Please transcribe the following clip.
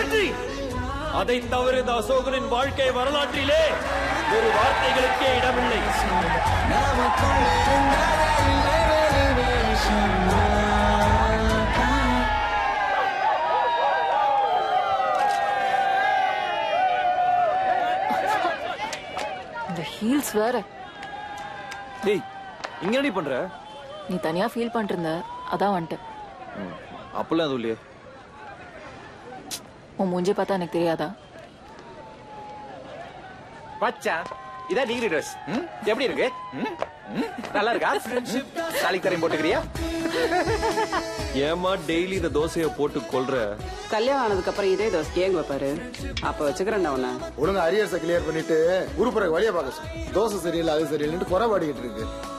வெற்றி அதை தவிர இந்த அசோகனின் வாழ்க்கை வரலாற்றிலே ஒரு வார்த்தைகளுக்கே இடமில்லை இந்த ஹீல்ஸ் வேற டேய் இங்க என்ன பண்ற நீ தனியா ஃபீல் பண்ணிட்டு இருந்த அதான் வந்துட்டேன் அப்பெல்லாம் எதுவும் இல்லையே உன் மூஞ்சி பார்த்தா எனக்கு தெரியாதா மச்சான் இதான் டிகிரி ட்ரெஸ் எப்படி இருக்கு ம்? ம்? நல்லா இருக்கா நாளைக்கு தரையும் போட்டுக்கிறியா ஏமா டெய்லி இந்த தோசையை போட்டு கொல்ற கல்யாணம் ஆனதுக்கு அப்புறம் இதே தோசை கேங்க வைப்பாரு அப்ப வச்சுக்கிறேன் உன்ன ஒழுங்கா அரியர்ஸை கிளியர் பண்ணிட்டு உருப்புற வழியை பார்க்க சொல்லு. தோசை சரியில்லை அது சரியில்லைன்னு குறை பாடிக்கிட்டு இருக்கு